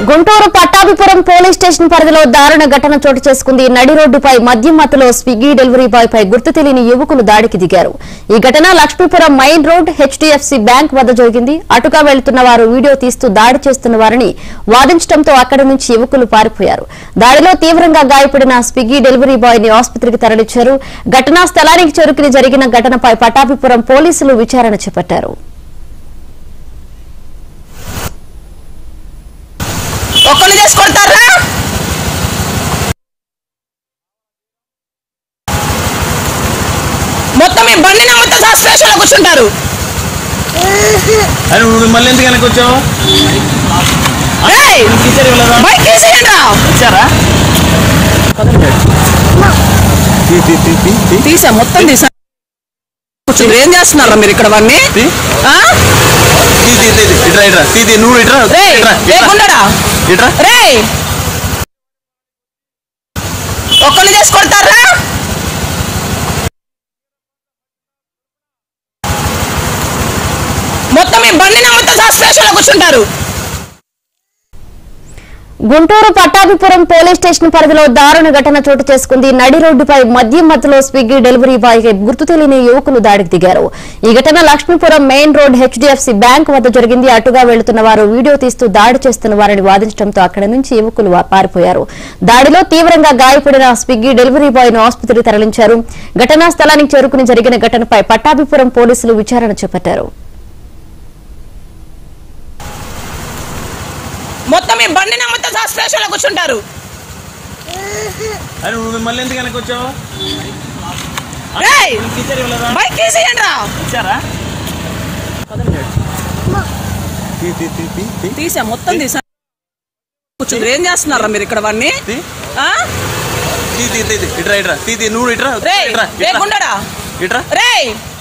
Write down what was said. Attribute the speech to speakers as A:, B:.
A: Guntur Pattabhipuram police station పరిధిలో దారుణ ఘటన చోటు చేసుకుంది నడి రోడ్డుపై మద్యం మత్తులో స్విగ్గీ డెలివరీ బాయ్ పై గుర్తు తెలియని యువకులు దాడికి దిగారు ఈ ఘటన Lakshmipuram main road HDFC bank వద్ద జరిగింది అటుగా వెళ్తున్న వారు వీడియో తీస్తూ దాడి చేస్తున్న వారిని వాదించడంతో అక్కడి నుంచి యువకులు పారిపోయారు దాడిలో తీవ్రంగా గాయపడిన స్విగ్గీ డెలివరీ బాయ్ ని ఆసుపత్రికి తరలించారు ఘటనా స్థలానికి చేరుకుని జరిగిన ఘటనపై పట్టాభిపురం పోలీసులు విచారణ చేపట్టారు
B: ఒక్కళ్ళు చేసి కొడతారా మొత్తం ఈ బండి నమ్మతో సహా స్టేషన్లో కూర్చుంటారు
C: అరే నువ్వు మళ్ళీ ఎందుకు వెనక్కి వచ్చావు
B: ఏయ్,
C: టీచర్ ఇవ్వలేదా
B: బైక్ తీసేయండి రా
C: వచ్చారా తీ, తీ, తీ, తీ, తీ.
B: తీసా మొత్తం తీసా కూర్చుంటారు ఏం చేస్తున్నారా మీరు ఇక్కడ వాడిని
C: తీ.
B: ఆ?
C: తీ, తీ, తీ, తీ. ఇట్రా ఇట్రా తీ తీ నువ్వు ఇట్రా
B: రేయ్
C: ఇట్రా
B: ఏ
C: ఇట్రా.
B: గుండడా
C: ఇట్రా
B: రేయ్ ఒక్కళ్ళు చేసి కొడతారా మొత్తం ఈ బండి నమ్మతో సహా స్టేషన్లో కూర్చుంటారు
A: గుంటూరు పట్టాభిపురం పోలీస్ స్టేషన్ పరిధిలో దారుణ ఘటన చోటు చేసుకుంది నడి రోడ్డుపై మద్యం మత్తులో స్విగ్గీ డెలివరీ బాయ్ గుర్తు తెలియని యువకులు దాడికి దిగారు ఈ ఘటన Lakshmipuram main road HDFC bank వద్ద జరిగింది అటుగా వెళ్తున్న వారు వీడియో తీస్తూ దాడి చేస్తున్న వారిని వాదించడంతో అక్కడి నుంచి యువకులు వా- పారిపోయారు దాడిలో తీవ్రంగా గాయపడిన స్విగ్గీ డెలివరీ బాయ్ ను ఆసుపత్రికి తరలించారు ఘటనా స్థలానికి చేరుకుని జరిగిన ఘటనపై పట్టాభిపురం పోలీసులు విచారణ చేపట్టారు
B: మొత్తం ఈ బండి నమ్మతో సహా స్టేషన్లో కూర్చుంటారు
C: అరే నువ్వు మళ్ళీ ఎందుకు వెనక్కి వచ్చావు
B: రేయ్
C: టీచర్ ఇవ్వలేదా
B: బైక్ తీసేయండి రా
C: వచ్చారా తీ, తీ, తీ, తీ, తీ.
B: తీసా మొత్తం తీసా కూర్చుంటారు ఏం చేస్తున్నారా మీరు ఇక్కడ వాడిని
C: తీ.
B: ఆ?
C: తీ, తీ, తీ, తీ. ఇట్రా ఇట్రా తీ తీ నువ్వు ఇట్రా
B: రేయ్
C: ఇట్రా
B: ఏ
C: ఇట్రా
B: గుండడా
C: ఇట్రా
B: రేయ్